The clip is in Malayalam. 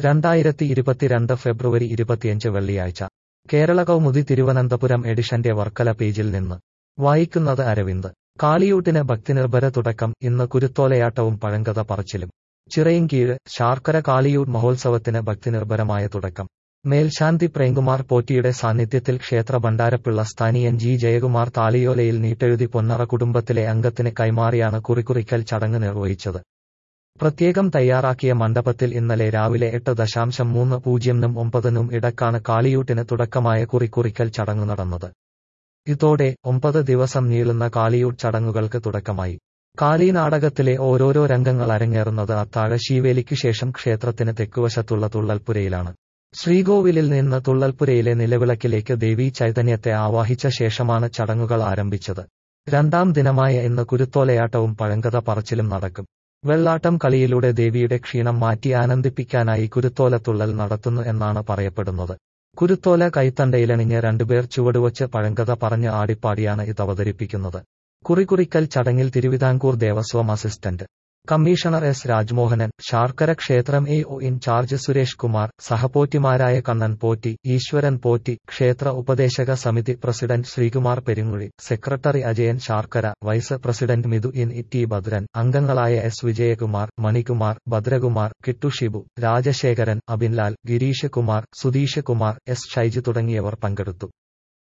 രണ്ടായിരത്തി ഇരുപത്തിരണ്ട് ഫെബ്രുവരി ഇരുപത്തിയഞ്ച് വെള്ളിയാഴ്ച കേരള കൗമുദി തിരുവനന്തപുരം എഡിഷന്റെ വർക്കല പേജിൽ നിന്ന് വായിക്കുന്നത് അരവിന്ദ് കാളിയൂട്ടിന് ഭക്തിനിർഭര തുടക്കം ഇന്ന് കുരുത്തോലയാട്ടവും പഴങ്കഥ പറച്ചിലും ചിറയിൻകീഴ് ശാർക്കര കാളിയൂട്ട് മഹോത്സവത്തിന് ഭക്തിനിർഭരമായ തുടക്കം മേൽശാന്തി പ്രേംകുമാർ പോറ്റിയുടെ സാന്നിധ്യത്തിൽ ക്ഷേത്ര ഭണ്ഡാരപ്പിള്ള സ്ഥാനീയൻ ജി ജയകുമാർ താളിയോലയിൽ നീട്ടെഴുതി പൊന്നറ കുടുംബത്തിലെ അംഗത്തിന് കൈമാറിയാണ് കുറിക്കുറിക്കൽ ചടങ്ങ് നിർവഹിച്ചത് പ്രത്യേകം തയ്യാറാക്കിയ മണ്ഡപത്തിൽ ഇന്നലെ രാവിലെ എട്ട് ദശാംശം മൂന്ന് പൂജ്യംനും ഒമ്പതിനും ഇടക്കാണ് കാളിയൂട്ടിന് തുടക്കമായ കുറിക്കുറിക്കൽ ചടങ്ങ് നടന്നത് ഇതോടെ ഒമ്പത് ദിവസം നീളുന്ന കാളിയൂട്ട് ചടങ്ങുകൾക്ക് തുടക്കമായി കാളി നാടകത്തിലെ ഓരോരോ രംഗങ്ങൾ അരങ്ങേറുന്നത് അത്താഴ ശീവേലിക്കു ശേഷം ക്ഷേത്രത്തിന് തെക്കുവശത്തുള്ള തുള്ളൽപുരയിലാണ് ശ്രീകോവിലിൽ നിന്ന് തുള്ളൽപുരയിലെ നിലവിളക്കിലേക്ക് ദേവീ ചൈതന്യത്തെ ആവാഹിച്ച ശേഷമാണ് ചടങ്ങുകൾ ആരംഭിച്ചത് രണ്ടാം ദിനമായ ഇന്ന് കുരുത്തോലയാട്ടവും പഴങ്കഥ പറച്ചിലും നടക്കും വെള്ളാട്ടം കളിയിലൂടെ ദേവിയുടെ ക്ഷീണം മാറ്റി ആനന്ദിപ്പിക്കാനായി കുരുത്തോലത്തുള്ളൽ നടത്തുന്നു എന്നാണ് പറയപ്പെടുന്നത് കുരുത്തോല കൈത്തണ്ടയിലണിഞ്ഞ് രണ്ടുപേർ ചുവടുവച്ച് പഴങ്കഥ പറഞ്ഞ് ആടിപ്പാടിയാണ് ഇത് അവതരിപ്പിക്കുന്നത് കുറിക്കുറിക്കൽ ചടങ്ങിൽ Thiruvithamkoor Devaswom assistant commissioner S Rajmohanan Sarkara ക്ഷേത്രം A O incharge Suresh Kumar സഹപോറ്റിമാരായ കണ്ണൻ പോറ്റി ഈശ്വരൻ പോറ്റി ക്ഷേത്ര ഉപദേശക സമിതി president Sreekumar Perunguzhi secretary Ajayan Sarkara vice president Mithu N T Bhadran അംഗങ്ങളായ എസ് വിജയകുമാർ മണികുമാർ ഭദ്രകുമാർ കിട്ടു ഷിബു രാജശേഖരൻ അബിൻലാൽ ഗിരീഷ് കുമാർ സുധീഷ് കുമാർ എസ് ഷൈജു തുടങ്ങിയവർ പങ്കെടുത്തു